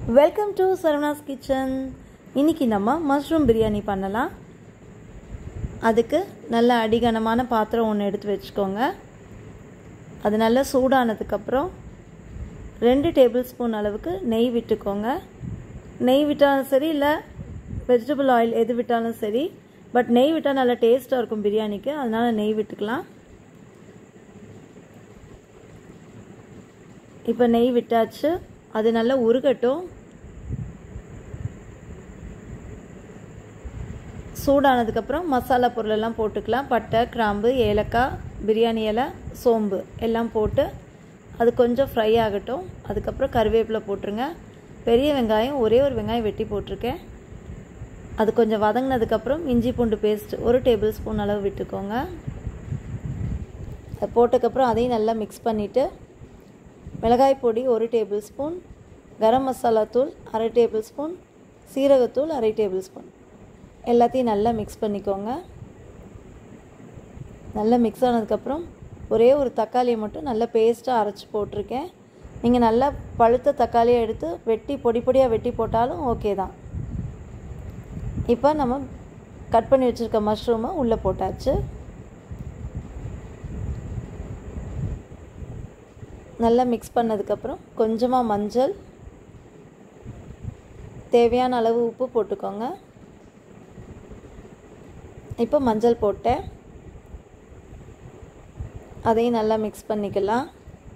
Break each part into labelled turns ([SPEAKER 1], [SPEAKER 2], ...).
[SPEAKER 1] welcome to சரவணாஸ் kitchen இன்னைக்கு நம்ம mushroom biryani பண்ணலாம் அதுக்கு நல்ல அடிகனமான பாத்திரம் ஒன்று எடுத்து வச்சுக்கோங்க அது நல்லா சூடானதுக்கப்புறம் ரெண்டு டேபிள் ஸ்பூன் அளவுக்கு நெய் விட்டுக்கோங்க நெய் விட்டாலும் சரி இல்லை வெஜிடபிள் ஆயில் எது விட்டாலும் சரி பட் நெய் விட்டால் நல்லா டேஸ்ட்டாக இருக்கும் பிரியாணிக்கு அதனால் நெய் விட்டுக்கலாம் இப்போ நெய் விட்டாச்சு அது நல்லா உருகட்டும் சூடானதுக்கப்புறம் மசாலா பொருளெல்லாம் போட்டுக்கலாம் பட்டை கிராம்பு ஏலக்காய் பிரியாணி இலை சோம்பு எல்லாம் போட்டு அது கொஞ்சம் ஃப்ரை ஆகட்டும் அதுக்கப்புறம் கருவேப்பிலை போட்டுருங்க பெரிய வெங்காயம் ஒரே ஒரு வெங்காயம் வெட்டி போட்டிருக்கேன் அது கொஞ்சம் வதங்கினதுக்கப்புறம் இஞ்சி பூண்டு பேஸ்ட் ஒரு டேபிள் ஸ்பூன் அளவு விட்டுக்கோங்க அது போட்டதுக்கப்புறம் அதையும் நல்லா மிக்ஸ் பண்ணிவிட்டு மிளகாய் பொடி ஒரு டேபிள் ஸ்பூன் கரம் மசாலா தூள் அரை டேபிள் ஸ்பூன் சீரகத்தூள் அரை டேபிள் ஸ்பூன் எல்லாத்தையும் நல்லா மிக்ஸ் பண்ணிக்கோங்க நல்லா மிக்ஸ் ஆனதுக்கப்புறம் ஒரே ஒரு தக்காளியை மட்டும் நல்லா பேஸ்ட்டாக அரைச்சி போட்டிருக்கேன் நீங்கள் நல்லா பழுத்த தக்காளியை எடுத்து வெட்டி பொடி பொடியாக வெட்டி போட்டாலும் ஓகே தான் இப்போ நம்ம கட் பண்ணி வச்சுருக்க மஷ்ரூமை உள்ளே போட்டாச்சு நல்லா மிக்ஸ் பண்ணதுக்கப்புறம் கொஞ்சமாக மஞ்சள் தேவையான அளவு உப்பு போட்டுக்கோங்க இப்போ மஞ்சள் போட்டேன் அதையும் நல்லா மிக்ஸ் பண்ணிக்கலாம்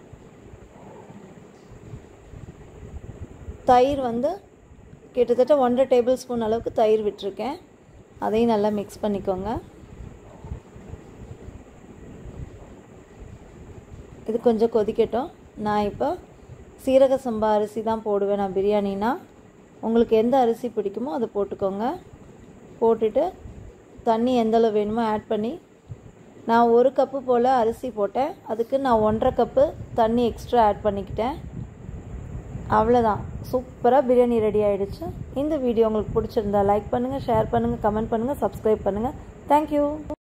[SPEAKER 1] தயிர் வந்து கிட்டத்தட்ட ஒன்றரை டேபிள் ஸ்பூன் அளவுக்கு தயிர் விட்டுருக்கேன் அதையும் நல்லா மிக்ஸ் பண்ணிக்கோங்க இது கொஞ்சம் கொதிக்கட்டும் நான் இப்போ சீரக சம்பா அரிசி தான் போடுவேன் நான் பிரியாணினா உங்களுக்கு எந்த அரிசி பிடிக்குமோ அதை போட்டுக்கோங்க போட்டுட்டு தண்ணி எந்தளவு வேணுமோ ஆட் பண்ணி நான் ஒரு கப்பு போல் அரிசி போட்டேன் அதுக்கு நான் ஒன்றரை கப்பு தண்ணி எக்ஸ்ட்ரா ஆட் பண்ணிக்கிட்டேன் அவ்வளோதான் சூப்பராக பிரியாணி ரெடி ஆகிடுச்சு இந்த வீடியோ உங்களுக்கு பிடிச்சிருந்தா லைக் பண்ணுங்கள் ஷேர் பண்ணுங்கள் கமெண்ட் பண்ணுங்கள் சப்ஸ்கிரைப் பண்ணுங்கள் தேங்க்யூ